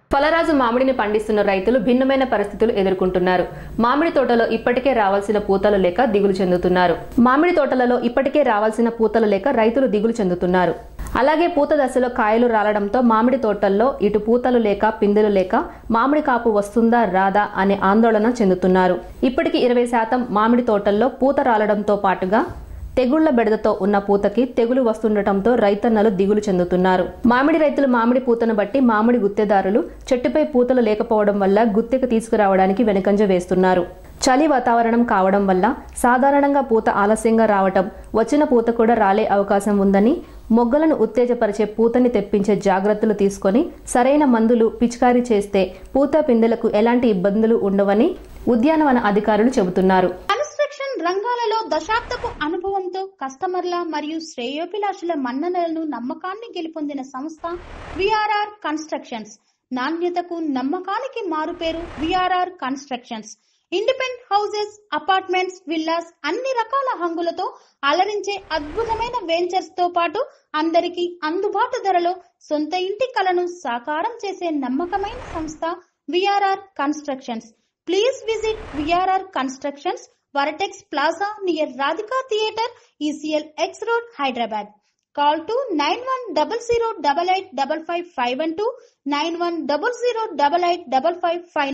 ఫలరాజు మామిడిని పండిస్తున్న రైతులు భిన్నమైన పరిస్థితులు ఎదుర్కొంటున్నారు మామిడి తోటలో ఇప్పటికే రావాల్సిన పూతలు లేక దిగులు చెందుతున్నారు మామిడి తోటలలో ఇప్పటికే రావాల్సిన పూతలు లేక రైతులు దిగులు చెందుతున్నారు అలాగే పూత దశలో కాయలు రాలడంతో మామిడి తోటల్లో ఇటు పూతలు లేక పిందెలు లేక మామిడి కాపు వస్తుందా రాదా అనే ఆందోళన చెందుతున్నారు ఇప్పటికి ఇరవై శాతం మామిడి తోటల్లో పూత రాలడంతో పాటుగా తెగుళ్ల బెడదతో ఉన్న పూతకి తెగులు వస్తుండటంతో రైతన్నలు దిగులు చెందుతున్నారు మామిడి రైతులు మామిడి పూతను బట్టి మామిడి గుత్తేదారులు చెట్టుపై పూతలు లేకపోవడం వల్ల గుత్తెకు తీసుకురావడానికి వెనుకంజ వేస్తున్నారు చలి వాతావరణం కావడం వల్ల సాధారణంగా పూత ఆలస్యంగా రావటం వచ్చిన పూత కూడా రాలే అవకాశం ఉందని మొగ్గలను ఉత్తేజపరిచే పూతని తెప్పించే జాగ్రత్తలు తీసుకొని సరైన మందులు పిచికారీ చేస్తే పూత పిందెలకు ఎలాంటి ఇబ్బందులు ఉండవని ఉద్యానవన అధికారులు చెబుతున్నారు కన్స్ట్రక్షన్ రంగాలలో దశాబ్దపు అనుభవంతో కస్టమర్ల మరియు శ్రేయోభిలాషుల మన్ననలను నమ్మకాన్ని గెలుపొందిన సంస్థ విఆర్ఆర్ కన్స్ట్రక్షన్స్ నాణ్యతకు నమ్మకానికి మారుపేరు VRR constructions independent houses apartments villas అన్ని రకాల హంగులతో అలరించే అద్భుతమైన వెంచర్స్ తో పాటు అందరికీ అందుబాటు ధరలో సొంత ఇంటి కలను సాకారం చేసే నమ్మకమైన సంస్థ VRR constructions please visit VRR constructions Varatex Plaza near Radhika Theatre, ECL X Road, Hyderabad. Call to 9100 8855 512 9100 8855